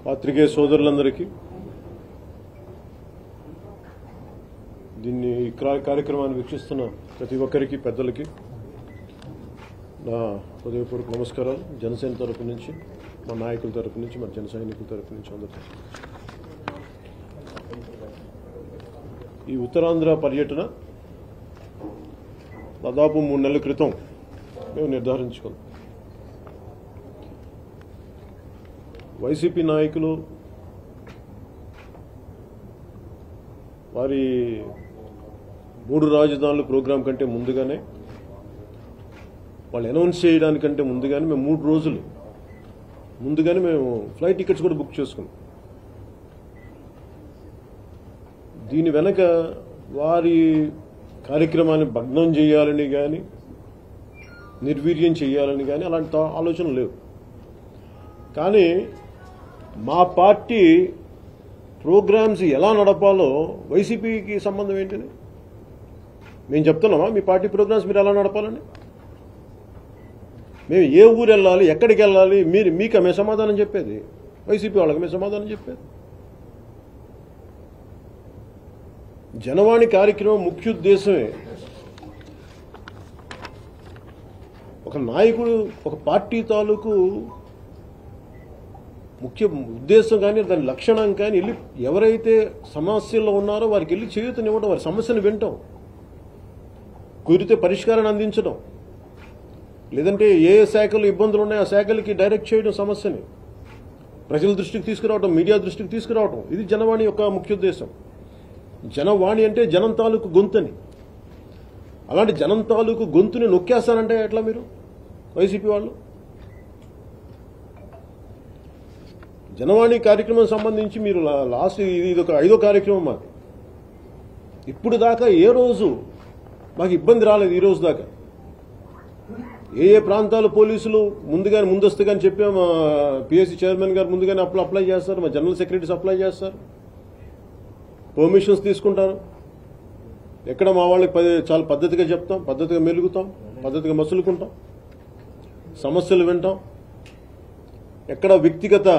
పాత్రికేయ సోదరులందరికీ దీన్ని ఈ క్రా- కార్యక్రమాన్ని వీక్షిస్తున్న ప్రతి ఒక్కరికి పెద్దలకి నా హృదయపూర్వక నమస్కారాలు జనసేన తరపు నుంచి మా నాయకుల తరపు నుంచి మా జన సైనికుల తరపు నుంచి అందరికీ ఈ ఉత్తరాంధ్ర పర్యటన దాదాపు మూడు నెలల క్రితం మేము నిర్ధారించుకున్నాం వైసీపీ నాయకులు వారి మూడు రాజధానుల ప్రోగ్రాం కంటే ముందుగానే వాళ్ళు అనౌన్స్ చేయడానికంటే ముందుగానే మేము మూడు రోజులు ముందుగానే మేము ఫ్లైట్ టికెట్స్ కూడా బుక్ చేసుకున్నాం దీని వెనక వారి కార్యక్రమాన్ని భగ్నం చేయాలని కానీ నిర్వీర్యం చేయాలని కానీ అలాంటి తా- ఆలోచనలు లేవు కానీ మా పార్టీ ప్రోగ్రామ్స్ ఎలా నడపాలో వైసీపీకి సంబంధం ఏంటని మేము చెప్తున్నామా మీ పార్టీ ప్రోగ్రామ్స్ మీరు ఎలా నడపాలని మేము ఏ ఊరు వెళ్ళాలి ఎక్కడికి వెళ్ళాలి మీరు మీకు మేము సమాధానం చెప్పేది వైసీపీ వాళ్ళకి మేము సమాధానం చెప్పేది జనవాణి కార్యక్రమం ముఖ్య ఉద్దేశమే ఒక నాయకుడు ఒక పార్టీ తాలూకు ముఖ్య ఉద్దేశం కానీ దాని లక్షణం కానీ వెళ్ళి ఎవరైతే సమస్యల్లో ఉన్నారో వారికి వెళ్ళి చేయూతనివ్వడం వారి సమస్యను వినటం కుదిరితే పరిష్కారాన్ని అందించడం లేదంటే ఏ ఏ శాఖలు ఇబ్బందులు ఉన్నాయో ఆ శాఖలకి డైరెక్ట్ చేయడం సమస్యని ప్రజల దృష్టికి తీసుకురావడం మీడియా దృష్టికి తీసుకురావడం ఇది జనవాణి యొక్క ముఖ్య ఉద్దేశం జనవాణి అంటే జనం తాలూకు గొంతని అలాంటి జనం తాలూకు గొంతుని నొక్కేస్తానంటే ఎట్లా మీరు వైసీపీ వాళ్ళు జనవాణి కార్యక్రమం సంబంధించి మీరు లా- లాస్ట్ ఇది ఇది ఒక ఐదో కార్యక్రమం మాది ఇప్పుడు దాకా ఏ రోజు మాకు ఇబ్బంది రాలేదు ఈ రోజు దాకా ఏ ఏ ప్రాంతాల పోలీసులు ముందుగానే ముందస్తుగానే చెప్పాం మా పిఎస్సి చైర్మన్ గారు ముందుగానే అప్లై అప్లై చేస్తారు మా జనరల్ సెక్రటరీస్ అప్లై చేస్తారు పర్మిషన్స్ తీసుకుంటారు ఎక్కడ మా వాళ్ళకి పది- చాలా పద్ధతిగా చెప్తాం పద్ధతిగా మెలుగుతాం పద్ధతిగా మసులుకుంటాం సమస్యలు వింటాం ఎక్కడ వ్యక్తిగత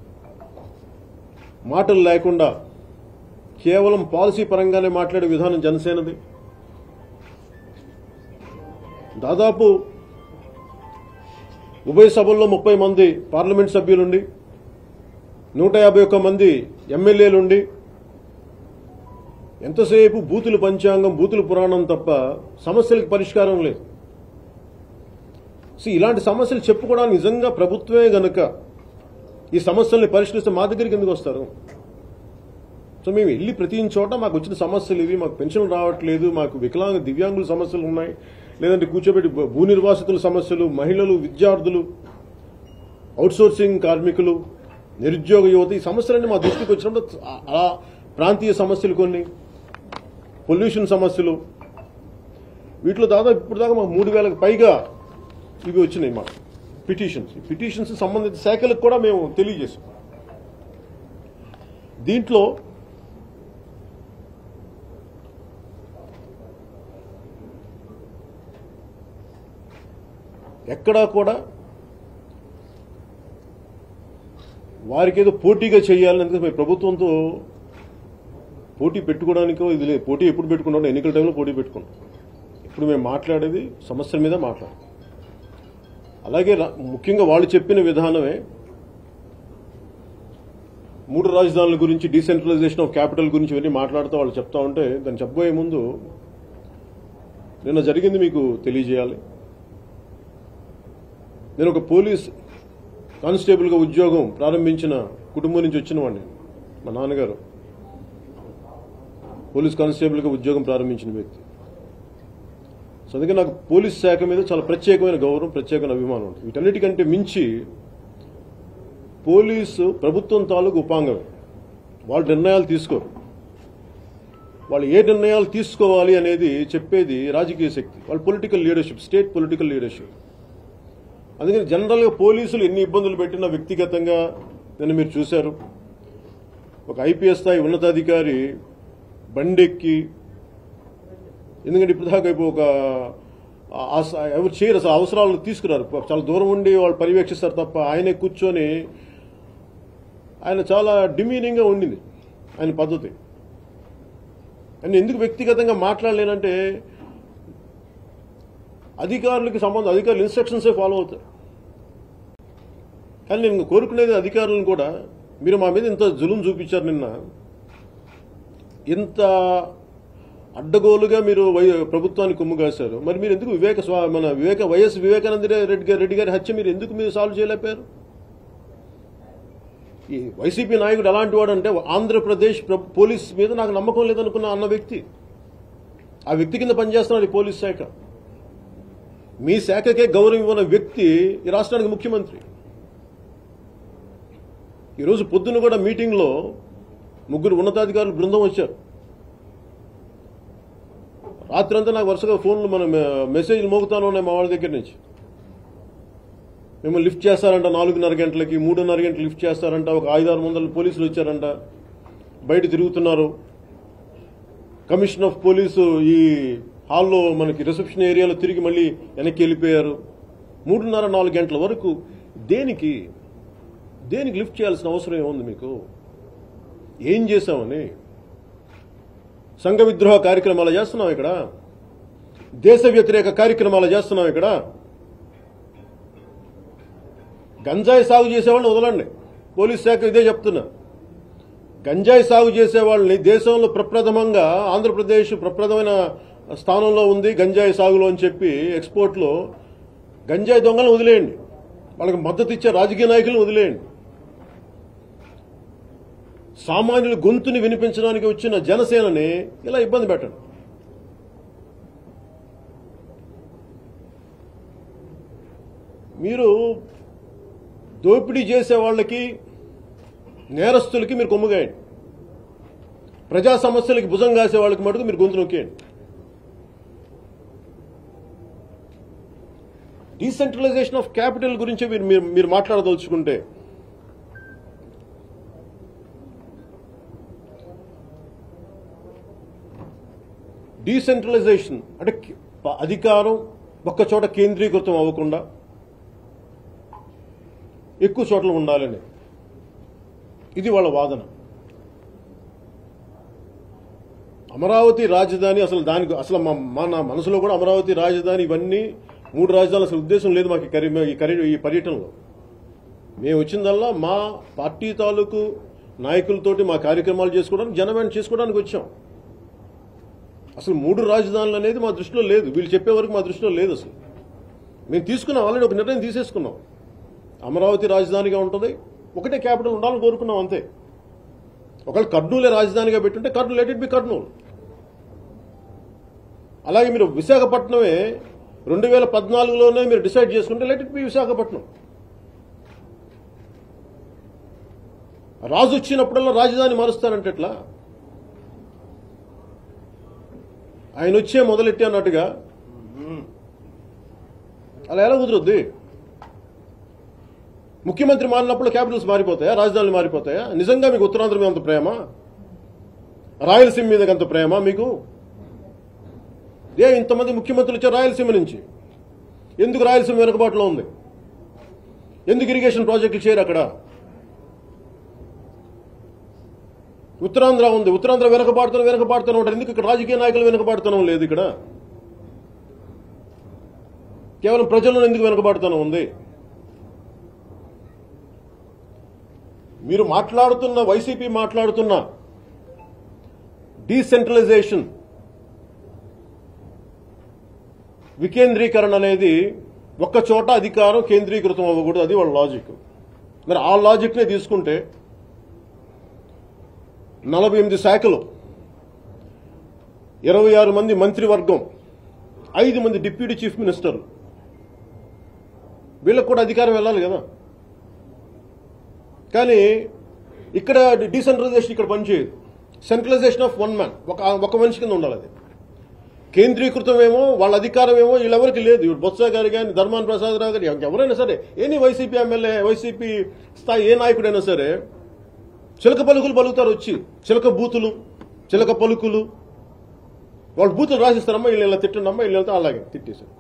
మాటలు లేకుండా కేవలం పాలసీ పరంగానే మాట్లాడే విధానం జనసేనది దాదాపు ఉభయ సభల్లో ముప్పై మంది పార్లమెంట్ సభ్యులుండి నూట యాభై ఒక్క మంది ఎమ్మెల్యేలుండి ఎంతసేపు బూతుల పంచాంగం బూతుల పురాణం తప్ప సమస్యలకు పరిష్కారం లేదు సో ఇలాంటి సమస్యలు చెప్పుకోవడానికి నిజంగా ప్రభుత్వమే గనుక ఈ సమస్యల్ని పరిష్కరిస్తే మా దగ్గరికి ఎందుకు వస్తారు సో మేము వెళ్ళి ప్రతి చోట మాకు వచ్చిన సమస్యలు ఇవి మాకు పెన్షన్ రావట్లేదు మాకు వికలాంగ దివ్యాంగుల సమస్యలు ఉన్నాయి లేదంటే కూర్చోబెట్టి భూ- భూ నిర్వాసితుల సమస్యలు మహిళలు విద్యార్థులు అవుట్సోర్సింగ్ కార్మికులు నిరుద్యోగ యువత ఈ సమస్యలన్నీ మా దృష్టికి వచ్చినప్పుడు ఆ- అలా ప్రాంతీయ సమస్యలు కొన్ని పొల్యూషన్ సమస్యలు వీటిలో దాదాపు ఇప్పుడు దాకా మాకు మూడు వేలకు పైగా ఇవి వచ్చినాయి మాకు పిటిషన్స్ పిటిషన్స్ సంబంధిత శాఖలకు కూడా మేము తెలియజేసాం దీంట్లో ఎక్కడా కూడా వారికి ఏదో పోటీగా చేయాలని ఎందుకంటే మేము ప్రభుత్వంతో పోటీ పెట్టుకోవడానికో ఇది లేదు పోటీ ఎప్పుడు పెట్టుకుంటాం ఎన్నికల టైంలో పోటీ పెట్టుకుంటాం ఇప్పుడు మేము మాట్లాడేది సమస్యల మీద మాట్లాడు అలాగే రా- ముఖ్యంగా వాళ్ళు చెప్పిన విధానమే మూడు రాజధానుల గురించి డీసెంట్రలైజేషన్ ఆఫ్ క్యాపిటల్ గురించి ఇవన్నీ మాట్లాడుతూ వాళ్ళు చెప్తా ఉంటే దాన్ని చెప్పబోయే ముందు నిన్న జరిగింది మీకు తెలియజేయాలి నేను ఒక పోలీస్ కానిస్టేబుల్గా ఉద్యోగం ప్రారంభించిన కుటుంబం నుంచి వచ్చిన వాడిని మా నాన్నగారు పోలీస్ కానిస్టేబుల్గా ఉద్యోగం ప్రారంభించిన వ్యక్తి సో అందుకే నాకు పోలీస్ శాఖ మీద చాలా ప్రత్యేకమైన గౌరవం ప్రత్యేకమైన అభిమానం ఉంటుంది వీటన్నిటికంటే మించి పోలీసు ప్రభుత్వం తాలూకు ఉపాంగమే వాళ్ళు నిర్ణయాలు తీసుకోరు వాళ్ళు ఏ నిర్ణయాలు తీసుకోవాలి అనేది చెప్పేది రాజకీయ శక్తి వాళ్ళు political leadership state political leadership అందుకని జనరల్గా పోలీసులు ఎన్ని ఇబ్బందులు పెట్టినా వ్యక్తిగతంగా నిన్న మీరు చూశారు ఒక ఐపీఎస్ స్థాయి ఉన్నతాధికారి బండెక్కి ఎందుకంటే ఇప్పుడు దాకా ఇప్పుడు ఒక ఆ- ఆ స- ఎవరు చేయరు అసలు అవసరాలు తీసుకురారు చాలా దూరం ఉండి వాళ్ళు పర్యవేక్షిస్తారు తప్ప ఆయనే కూర్చొని ఆయన చాలా డిమీనింగ్గా ఉండింది ఆయన పద్ధతి ఆయన ఎందుకు వ్యక్తిగతంగా మాట్లాడలేనంటే అధికారులకి సంబంధం అధికారులు ఇన్స్ట్రక్షన్సే ఫాలో అవుతారు కానీ నేను కోరుకునేది అధికారులను కూడా మీరు మా మీద ఇంత జులుం చూపించారు నిన్న ఇంత అడ్డగోలుగా మీరు వై- ప్రభుత్వాన్ని కొమ్ము కాశారు మరి మీరు ఎందుకు వివేక స్వా మన వివేక వైఎస్ వివేకానంద రెడ్డి గారి రెడ్డి గారి హత్య మీరు ఎందుకు మీరు సాల్వ్ చేయలేకపోయారు ఈ వైసీపీ నాయకుడు ఎలాంటి వాడు అంటే ఆంధ్రప్రదేశ్ ప్ర- పోలీస్ మీద నాకు నమ్మకం లేదనుకున్న అన్న వ్యక్తి ఆ వ్యక్తి కింద పనిచేస్తున్నారు ఈ పోలీస్ శాఖ మీ శాఖకే గౌరవం ఇవ్వని వ్యక్తి ఈ రాష్ట్రానికి ముఖ్యమంత్రి ఈరోజు పొద్దున కూడా మీటింగ్లో ముగ్గురు ఉన్నతాధికారులు బృందం వచ్చారు రాత్రంతా నాకు వరుసగా ఫోన్లు మన మెసేజ్లు మోగుతానే ఉన్నాయి మా వాళ్ళ దగ్గర నుంచి మేము లిఫ్ట్ చేస్తారంట నాలుగున్నర గంటలకి మూడున్నర గంటలు లిఫ్ట్ చేస్తారంట ఒక ఐదారు వందల పోలీసులు వచ్చారంట బయట తిరుగుతున్నారు కమిషన్ ఆఫ్ పోలీసు ఈ హాల్లో మనకి రిసెప్షన్ ఏరియాలో తిరిగి మళ్ళీ వెనక్కి వెళ్ళిపోయారు మూడున్నర నాలుగు గంటల వరకు దేనికి దేనికి లిఫ్ట్ చేయాల్సిన అవసరం ఏముంది మీకు ఏం చేశామని సంఘ విద్రోహ కార్యక్రమాలు చేస్తున్నాం ఇక్కడ దేశ వ్యతిరేక కార్యక్రమాలు చేస్తున్నాం ఇక్కడ గంజాయి సాగు చేసేవాళ్ళని వదలండి పోలీస్ శాఖ ఇదే చెప్తున్నా గంజాయి సాగు చేసే వాళ్ళని దేశంలో ప్రప్రథమంగా ఆంధ్రప్రదేశ్ ప్రప్రథమైన స్థానంలో ఉంది గంజాయి సాగులో అని చెప్పి ఎక్స్పోర్ట్లో గంజాయి దొంగలను వదిలేయండి వాళ్ళకి మద్దతు ఇచ్చే రాజకీయ నాయకులను వదిలేయండి సామాన్యుల గొంతుని వినిపించడానికి వచ్చిన జనసేనని ఇలా ఇబ్బంది పెట్టండి మీరు దోపిడీ చేసే వాళ్ళకి నేరస్తులకి మీరు కొమ్ముగాయండి ప్రజా సమస్యలకి భుజం కాసే వాళ్ళకి మటుకు మీరు గొంతు నొక్కేయండి డీసెంట్రలైజేషన్ ఆఫ్ క్యాపిటల్ గురించి మీరు మీరు- మీరు మాట్లాడదలుచుకుంటే డీసెంట్రలైజేషన్ అంటే కి- ప- అధికారం ఒక్క చోట కేంద్రీకృతం అవ్వకుండా ఎక్కువ చోట్ల ఉండాలని ఇది వాళ్ళ వాదన అమరావతి రాజధాని అసలు దానికి అసలు మా మా నా మనసులో కూడా అమరావతి రాజధాని ఇవన్నీ మూడు రాజధానులు అసలు ఉద్దేశం లేదు మాకు ఈ కరి ఈ కరి ఈ పర్యటనలో మేము వచ్చిందల్లా మా పార్టీ తాలూకు నాయకులతోటి మా కార్యక్రమాలు చేసుకోవడానికి జనమేణ చేసుకోవడానికి వచ్చాం అసలు మూడు రాజధానులు అనేది మా దృష్టిలో లేదు వీళ్ళు చెప్పే వరకు మా దృష్టిలో లేదు అసలు మేము తీసుకున్నాం ఆల్రెడీ ఒక నిర్ణయం తీసేసుకున్నాం అమరావతి రాజధానిగా ఉంటుంది ఒకటే క్యాపిటల్ ఉండాలని కోరుకున్నాం అంతే ఒకవేళ కర్నూలే రాజధానిగా పెట్టుంటే Kurnool let it be Kurnool అలాగే మీరు విశాఖపట్నమే రెండు వేల పద్నాలుగులోనే మీరు డిసైడ్ చేసుకుంటే లెట్ ఇట్ బి విశాఖపట్నం రాజు వచ్చినప్పుడల్లా రాజధాని మారుస్తారంటే ఎట్లా ఆయన వచ్చే మొదలెట్టి అన్నట్టుగా అలా ఎలా కుదురుద్ది ముఖ్యమంత్రి మారినప్పుడు క్యాపిటల్స్ మారిపోతాయా రాజధానులు మారిపోతాయా నిజంగా మీకు ఉత్తరాంధ్ర మీద అంత ప్రేమ రాయలసీమ మీద అంత ప్రేమ మీకు ఏ ఇంతమంది ముఖ్యమంత్రులు వచ్చారు రాయలసీమ నుంచి ఎందుకు రాయలసీమ వెనుకబాటులో ఉంది ఎందుకు ఇరిగేషన్ ప్రాజెక్టులు చేయరు అక్కడ ఉత్తరాంధ్ర ఉంది ఉత్తరాంధ్ర వెనకబాడుతున్న వెనకబాడుతూనే ఉంటారు ఎందుకు ఇక్కడ రాజకీయ నాయకులు వెనకబాడుతనం లేదు ఇక్కడ కేవలం ప్రజలను ఎందుకు వెనకబాడుతనం ఉంది మీరు మాట్లాడుతున్న వైసీపీ మాట్లాడుతున్న డీసెంట్రలైజేషన్ వికేంద్రీకరణ అనేది ఒక్క చోట అధికారం కేంద్రీకృతం అవ్వకూడదు అది వాళ్ళ లాజిక్ మరి ఆ లాజిక్నే తీసుకుంటే నలభై ఎనిమిది శాఖలు ఇరవై ఆరు మంది మంత్రివర్గం ఐదు మంది డిప్యూటీ చీఫ్ మినిస్టర్లు వీళ్ళకు కూడా అధికారం వెళ్ళాలి కదా కానీ ఇక్కడ డీసెంట్రలైజేషన్ ఇక్కడ పనిచేయదు సెంట్రలైజేషన్ ఆఫ్ వన్ మ్యాన్ ఒక ఒక మనిషి కింద ఉండాలి అది కేంద్రీకృతం ఏమో వాళ్ళ అధికారం ఏమో వీళ్ళెవరికి లేదు ఇప్పుడు బొత్స గారు కానీ ధర్మాన ప్రసాద్ రావు గారు ఎవరైనా సరే ఎనీ వైసీపీ ఎమ్మెల్యే వైసీపీ స్థాయి ఏ నాయకుడైనా సరే చిలక పలుకులు పలుకుతారు వచ్చి చిలక బూతులు చిలక పలుకులు వాళ్ళు బూతులు రాసిస్తారమ్మా వీళ్ళు ఇలా తిట్టండమ్మా వీళ్ళు వెళ్తే అలాగే తిట్టేశారు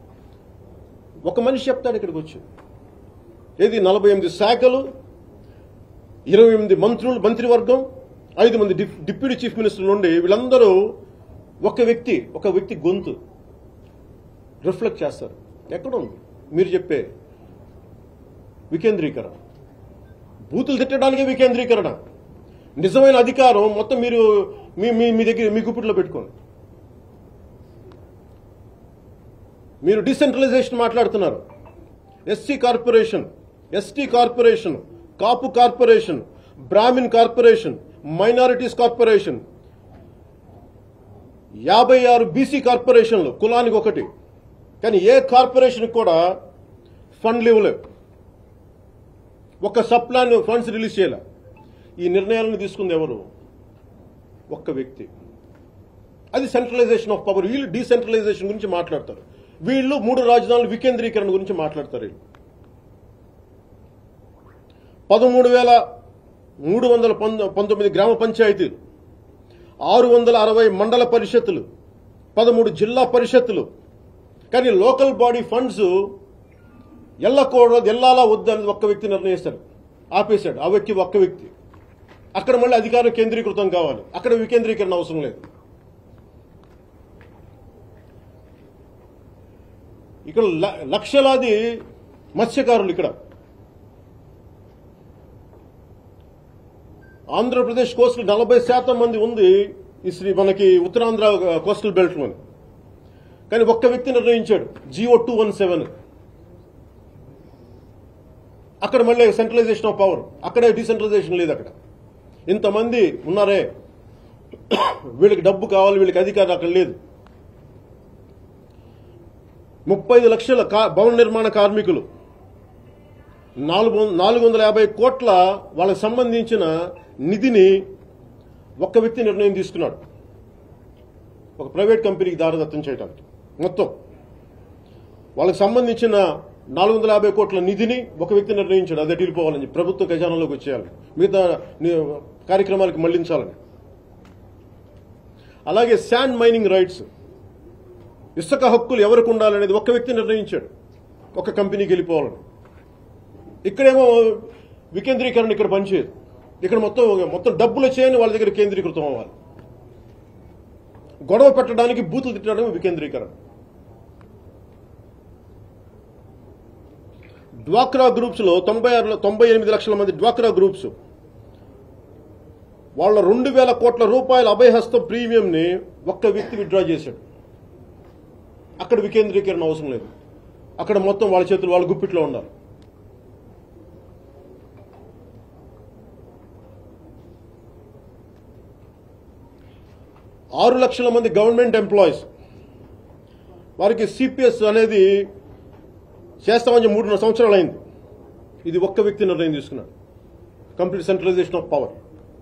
ఒక మనిషి చెప్తాడు ఇక్కడికి వచ్చి ఏది నలభై ఎనిమిది శాఖలు ఇరవై ఎనిమిది మంత్రులు మంత్రివర్గం ఐదు మంది డిప్- డిప్యూటీ చీఫ్ మినిస్టర్ నుండి వీళ్ళందరూ ఒక వ్యక్తి ఒక వ్యక్తి గొంతు రిఫ్లెక్ట్ చేస్తారు ఎక్కడ ఉంది మీరు చెప్పే వికేంద్రీకరణ బూతులు తిట్టడానికే వికేంద్రీకరణ నిజమైన అధికారం మొత్తం మీరు మీ మీ మీ దగ్గర మీ గుప్పిట్లో పెట్టుకోండి మీరు డిసెంట్రలైజేషన్ మాట్లాడుతున్నారు SC corporation ST corporation Kapu corporation Brahmin corporation minorities corporation యాభై ఆరు బీసీ కార్పొరేషన్లు కులానికి ఒకటి కానీ ఏ కార్పొరేషన్ కూడా ఫండ్లు ఇవ్వలేవు ఒక సబ్ ప్లాన్ ఫండ్స్ రిలీజ్ చేయాలి ఈ నిర్ణయాలను తీసుకుంది ఎవరు ఒక్క వ్యక్తి అది సెంట్రలైజేషన్ ఆఫ్ పవర్ వీళ్ళు డీసెంట్రలైజేషన్ గురించి మాట్లాడతారు వీళ్ళు మూడు రాజధానుల వికేంద్రీకరణ గురించి మాట్లాడతారు వీళ్ళు పదమూడు వేల మూడు వందల పంద- పంతొమ్మిది గ్రామ పంచాయతీలు ఆరు వందల అరవై మండల పరిషత్తులు పదమూడు జిల్లా పరిషత్తులు కానీ లోకల్ బాడీ ఫండ్స్ ఎల్లకూడదు ఎల్లాలా వద్దని ఒక్క వ్యక్తి నిర్ణయిస్తాడు ఆపేశాడు ఆ వ్యక్తి ఒక్క వ్యక్తి అక్కడ మళ్ళీ అధికారం కేంద్రీకృతం కావాలి అక్కడ వికేంద్రీకరణ అవసరం లేదు ఇక్కడ ల- లక్షలాది మత్స్యకారులు ఇక్కడ ఆంధ్రప్రదేశ్ కోస్టల్ నలభై శాతం మంది ఉంది ఈ శ్రీ మనకి ఉత్తరాంధ్ర కోస్టల్ బెల్ట్ లోని కానీ ఒక్క వ్యక్తి నిర్ణయించాడు జియో టూ వన్ సెవెన్ అక్కడ మళ్ళీ సెంట్రలైజేషన్ ఆఫ్ పవర్ అక్కడే డిసెంట్రలైజేషన్ లేదు అక్కడ ఇంతమంది ఉన్నారే వీళ్ళకి డబ్బు కావాలి వీళ్ళకి అధికారం అక్కడ లేదు ముప్పై ఐదు లక్షల కా- భవన నిర్మాణ కార్మికులు నాలుగు వం- నాలుగు వందల యాభై కోట్ల వాళ్ళకి సంబంధించిన నిధిని ఒక్క వ్యక్తి నిర్ణయం తీసుకున్నాడు ఒక ప్రైవేట్ కంపెనీకి దారదత్తం చేయడానికి మొత్తం వాళ్ళకి సంబంధించిన నాలుగు వందల యాభై కోట్ల నిధిని ఒక వ్యక్తి నిర్ణయించాడు అదే వెళ్ళిపోవాలని చెప్పి ప్రభుత్వ ఖజానాలోకి వచ్చేయాలి మిగతా ని- కార్యక్రమాలకు మళ్లించాలని అలాగే శాండ్ మైనింగ్ రైట్స్ ఇసుక హక్కులు ఎవరికి ఉండాలనేది ఒక వ్యక్తి నిర్ణయించాడు ఒక కంపెనీకి వెళ్ళిపోవాలని ఇక్కడేమో వికేంద్రీకరణ ఇక్కడ పనిచేయదు ఇక్కడ మొత్తం మొత్తం డబ్బులు చేయని వాళ్ళ దగ్గర కేంద్రీకృతం అవ్వాలి గొడవ పెట్టడానికి బూతులు తిట్టడం వికేంద్రీకరణ డ్వాక్రా గ్రూప్స్ లో తొంభై ఆరు తొంభై ఎనిమిది లక్షల మంది డ్వాక్రా గ్రూప్స్ వాళ్ళ రెండు వేల కోట్ల రూపాయల అభయహస్తం ప్రీమియంని ఒక్క వ్యక్తి విత్డ్రా చేశాడు అక్కడ వికేంద్రీకరణ అవసరం లేదు అక్కడ మొత్తం వాళ్ళ చేతులు వాళ్ళ గుప్పిట్లో ఉండాలి ఆరు లక్షల మంది గవర్నమెంట్ ఎంప్లాయీస్ వారికి సిపిఎస్ అనేది చేస్తామని చెప్పి మూడున్నర సంవత్సరాలు అయింది ఇది ఒక్క వ్యక్తి నిర్ణయం తీసుకున్నాడు complete centralisation of power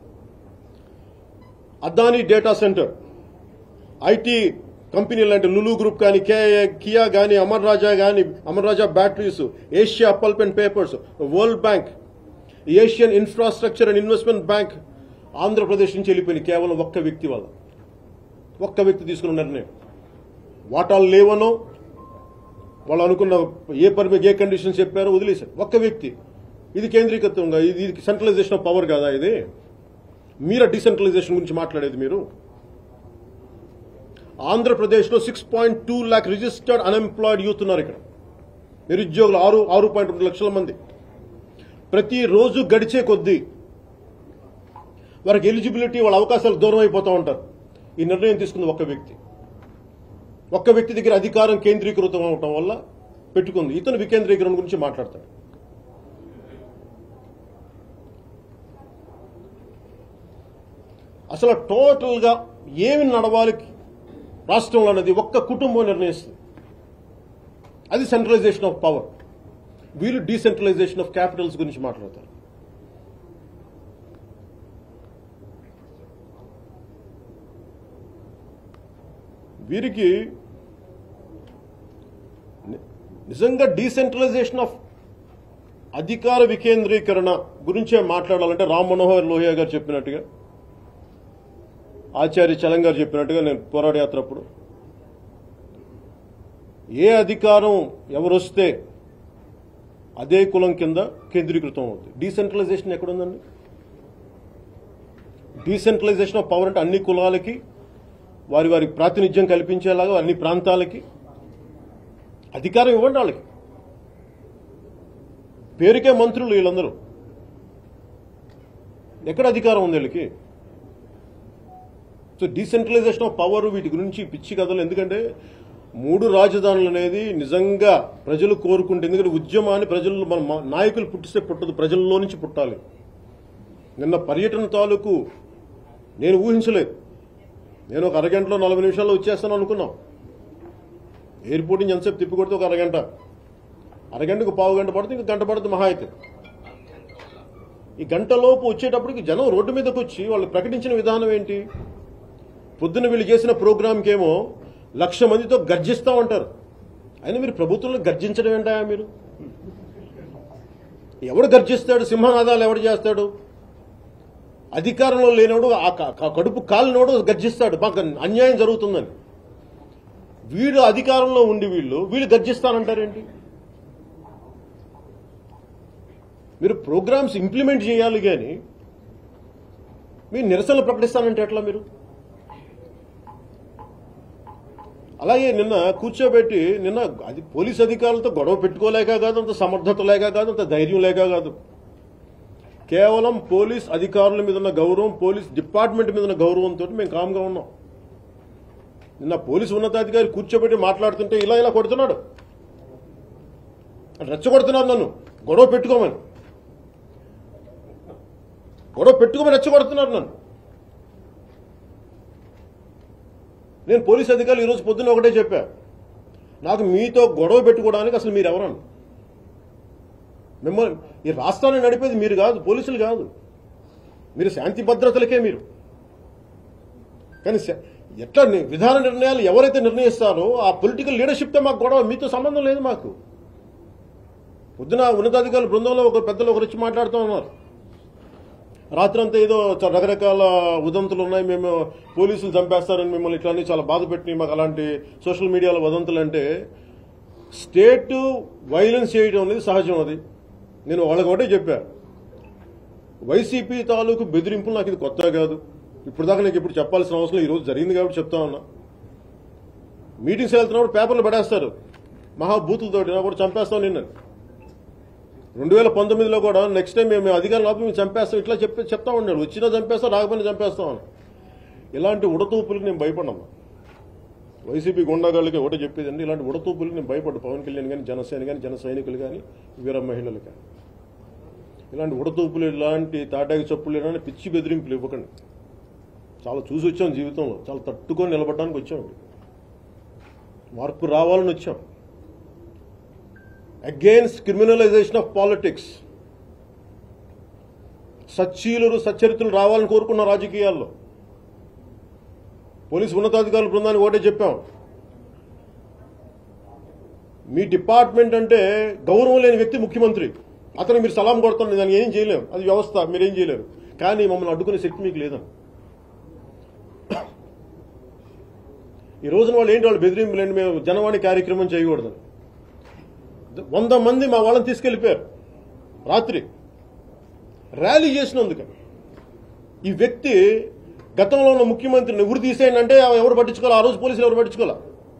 Adani data centre IT కంపెనీలు అంటే లులు గ్రూప్ కానీ కే కియా కానీ అమర్ రాజా కానీ Amar Raja batteries Asia pulp and papers World Bank Asian infrastructure and investment bank Andhra Pradesh నుంచి వెళ్ళిపోయింది కేవలం ఒక్క వ్యక్తి వల్ల ఒక్క వ్యక్తి తీసుకున్న నిర్ణయం వాటాలు లేవనో వాళ్ళు అనుకున్న ఏ పర్మి ఏ కండిషన్స్ చెప్పారో వదిలేశారు ఒక్క వ్యక్తి ఇది కేంద్రీకృతంగా ఇది ఇది సెంట్రలైజేషన్ ఆఫ్ పవర్ కదా ఇది మీర డిసెంట్రలైజేషన్ గురించి మాట్లాడేది మీరు ఆంధ్రప్రదేశ్లో six point two lakh registered unemployed youth ఉన్నారు ఇక్కడ నిరుద్యోగులు ఆరు ఆరు పాయింట్ రెండు లక్షల మంది ప్రతిరోజు గడిచే కొద్దీ వారికి ఎలిజిబిలిటీ వాళ్ళ అవకాశాలు దూరం అయిపోతూ ఉంటారు ఈ నిర్ణయం తీసుకుంది ఒక్క వ్యక్తి ఒక్క వ్యక్తి దగ్గర అధికారం కేంద్రీకృతం అవటం వల్ల పెట్టుకుంది ఇతను వికేంద్రీకరణ గురించి మాట్లాడతాడు అసలు టోటల్ గా ఏమి నడవాలి రాష్ట్రంలో అనేది ఒక్క కుటుంబం నిర్ణయిస్తుంది అది సెంట్రలైజేషన్ ఆఫ్ పవర్ వీళ్ళు డీసెంట్రలైజేషన్ ఆఫ్ క్యాపిటల్స్ గురించి మాట్లాడతారు వీరికి ని- నిజంగా డీసెంట్రలైజేషన్ ఆఫ్ అధికార వికేంద్రీకరణ గురించే మాట్లాడాలంటే రామ్ మనోహర్ లోహియా గారు చెప్పినట్టుగా ఆచార్య చలం గారు చెప్పినట్టుగా నేను పోరాట యాత్ర అప్పుడు ఏ అధికారం ఎవరొస్తే అదే కులం కింద కేంద్రీకృతం అవుతుంది డీసెంట్రలైజేషన్ ఎక్కడుందండి డీసెంట్రలైజేషన్ ఆఫ్ పవర్ అంటే అన్ని కులాలకి వారి వారి ప్రాతినిధ్యం కల్పించేలాగా అన్ని ప్రాంతాలకి అధికారం ఇవ్వండి వాళ్ళకి పేరుకే మంత్రులు వీళ్ళందరూ ఎక్కడ అధికారం ఉంది వీళ్ళకి సో డీసెంట్రలైజేషన్ ఆఫ్ పవర్ వీటి గురించి పిచ్చి కథలు ఎందుకంటే మూడు రాజధానులు అనేది నిజంగా ప్రజలు కోరుకుంటే ఎందుకంటే ఉద్యమాన్ని ప్రజలు మన మా- నాయకులు పుట్టిస్తే పుట్టదు ప్రజల్లో నుంచి పుట్టాలి నిన్న పర్యటన తాలూకు నేను ఊహించలేదు నేను ఒక అరగంటలో నలభై నిమిషాల్లో వచ్చేస్తాను అనుకున్నాం ఎయిర్పోర్ట్ నుంచి ఎంతసేపు తిప్పి కొడితే ఒక అరగంట అరగంటకు పావు గంట పడుతుంది ఇంకా గంట పడుతుంది మహా అయితే ఈ గంటలోపు వచ్చేటప్పటికి జనం రోడ్డు మీదకి వచ్చి వాళ్ళు ప్రకటించిన విధానం ఏంటి పొద్దున్న వీళ్ళు చేసిన ప్రోగ్రాంకి ఏమో లక్ష మందితో గర్జిస్తా ఉంటారు అయినా మీరు ప్రభుత్వంలో గర్జించడం ఏంటా మీరు ఎవడు గర్జిస్తాడు సింహనాదాలు ఎవడు చేస్తాడు అధికారంలో లేనోడు ఆ క- క- కడుపు కాలినోడు గర్జిస్తాడు మాకు అన్యాయం జరుగుతుందని వీడు అధికారంలో ఉండి వీళ్ళు వీళ్ళు గర్జిస్తానంటారేంటి మీరు ప్రోగ్రామ్స్ ఇంప్లిమెంట్ చేయాలి కానీ మీరు నిరసనలు ప్రకటిస్తానంటే ఎట్లా మీరు అలాగే నిన్న కూర్చోబెట్టి నిన్న అది పోలీస్ అధికారులతో గొడవ పెట్టుకోలేక కాదు అంత సమర్థత లేక కాదు అంత ధైర్యం లేక కాదు కేవలం పోలీస్ అధికారుల మీద ఉన్న గౌరవం పోలీస్ డిపార్ట్మెంట్ మీద ఉన్న గౌరవంతో మేము కామ్గా ఉన్నాం నిన్న పోలీసు ఉన్నతాధికారి కూర్చోబెట్టి మాట్లాడుతుంటే ఇలా ఇలా కొడుతున్నాడు రెచ్చగొడుతున్నారు నన్ను గొడవ పెట్టుకోమని గొడవ పెట్టుకోమని రెచ్చగొడుతున్నారు నన్ను నేను పోలీస్ అధికారులు ఈరోజు పొద్దున్న ఒకటే చెప్పా నాకు మీతో గొడవ పెట్టుకోవడానికి అసలు మీరు ఎవరన్నా మిమ్మల్ని ఈ రాష్ట్రాన్ని నడిపేది మీరు కాదు పోలీసులు కాదు మీరు శాంతి భద్రతలకే మీరు కానీ శ- ఎట్లా ని- విధాన నిర్ణయాలు ఎవరైతే నిర్ణయిస్తారో ఆ పొలిటికల్ లీడర్షిప్తో మాకు గొడవ మీతో సంబంధం లేదు మాకు పొద్దున ఉన్నతాధికారుల బృందంలో ఒక పెద్దలు ఒకరు వచ్చి మాట్లాడుతూ ఉన్నారు రాత్రంతా ఏదో చ- రకరకాల ఉదంతులు ఉన్నాయి మేము పోలీసులు చంపేస్తారని మిమ్మల్ని ఇట్లా అన్ని చాలా బాధ పెట్టి మాకు అలాంటి సోషల్ మీడియాలో వదంతులు అంటే స్టేట్ వైలెన్స్ చేయడం అనేది సహజం అది నేను వాళ్ళకి ఒకటే చెప్పా వైసీపీ తాలూకు బెదిరింపులు నాకు ఇది కొత్త కాదు ఇప్పుడు దాకా నాకు ఇప్పుడు చెప్పాల్సిన అవసరం ఈ రోజు జరిగింది కాబట్టి చెప్తా ఉన్నా మీటింగ్స్ వెళ్తున్నప్పుడు పేపర్లు పడేస్తారు మహాభూతులతో కూడా చంపేస్తాం నిన్న రెండు వేల పంతొమ్మిదిలో కూడా నెక్స్ట్ టైం మేము అధికారం లోపల మేము చంపేస్తాం ఇట్లా చెప్పి చెప్తా ఉన్నాడు వచ్చినా చంపేస్తాం రాకపోయినా చంపేస్తాం అని ఇలాంటి ఉడతూపులకు నేను భయపడమ్మా వైసీపీ గుండాగాళ్ళకి ఒకటే చెప్పేదండి ఇలాంటి ఉడతూపులకు నేను భయపడ్డా పవన్ కళ్యాణ్ కానీ జనసేన కానీ జన సైనికులు కానీ వీర మహిళలు కానీ ఇలాంటి ఉడతూపులు ఇలాంటి తాటాకి చప్పులు ఇలాంటి పిచ్చి బెదిరింపులు ఇవ్వకండి చాలా చూసి వచ్చాం జీవితంలో చాలా తట్టుకొని నిలబడడానికి వచ్చామండి మార్పు రావాలని వచ్చాం అగైన్స్ క్రిమినలైజేషన్ ఆఫ్ పాలిటిక్స్ సచ్చీలురు సచ్చరిత్రలు రావాలని కోరుకున్న రాజకీయాల్లో పోలీసు ఉన్నతాధికారుల బృందానికి ఒకటే చెప్పాం మీ డిపార్ట్మెంట్ అంటే గౌరవం లేని వ్యక్తి ముఖ్యమంత్రి అతను మీరు సలాం కొడుతున్నారు దాన్ని ఏం చేయలేం అది వ్యవస్థ మీరేం చేయలేరు కానీ మమ్మల్ని అడ్డుకునే శక్తి మీకు లేదని ఈ రోజున వాళ్ళు ఏంటి వాళ్ళు బెదిరింపులు ఏంటి మేము జనవాణి కార్యక్రమం చేయకూడదని వంద మంది మా వాళ్ళని తీసుకెళ్లిపోయారు రాత్రి ర్యాలీ చేసినందుకు ఈ వ్యక్తి గతంలో ఉన్న ముఖ్యమంత్రిని ఉరి తీసేయండి అంటే ఎవరు పట్టించుకోవాలి ఆ రోజు పోలీసులు ఎవరు పట్టించుకోవాలి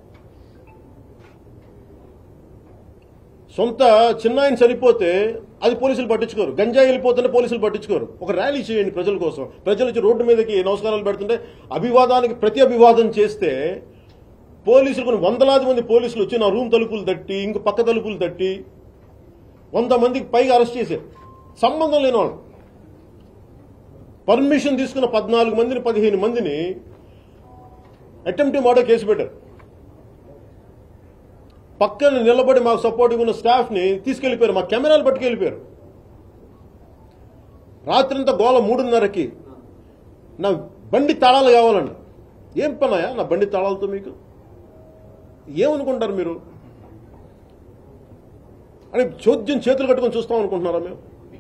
సొంత చిన్నాయన చనిపోతే అది పోలీసులు పట్టించుకోరు గంజాయి వెళ్ళిపోతుంటే పోలీసులు పట్టించుకోరు ఒక ర్యాలీ చేయండి ప్రజల కోసం ప్రజలు వచ్చి రోడ్డు మీదకి నమస్కారాలు పెడుతుంటే అభివాదానికి ప్రతి అభివాదం చేస్తే పోలీసులు కొన్ని వందలాది మంది పోలీసులు వచ్చి నా రూమ్ తలుపులు తట్టి ఇంక పక్క తలుపులు తట్టి వంద మందికి పైగా అరెస్ట్ చేశారు సంబంధం లేని వాళ్ళు పర్మిషన్ తీసుకున్న పద్నాలుగు మందిని పదిహేను మందిని అటెంప్ట్ మర్డర్ కేసు పెట్టారు పక్కన నిలబడి మాకు సపోర్టింగ్ ఉన్న స్టాఫ్ ని తీసుకెళ్లిపోయారు మా కెమెరాలు పట్టుకెళ్లిపోయారు రాత్రంతా గోల మూడున్నరకి నా బండి తాళాలు కావాలండి ఏం పనాయా నా బండి తాళాలతో మీకు ఏమనుకుంటారు మీరు అని చోద్యం చేతులు కట్టుకొని చూస్తాం అనుకుంటున్నారా మేము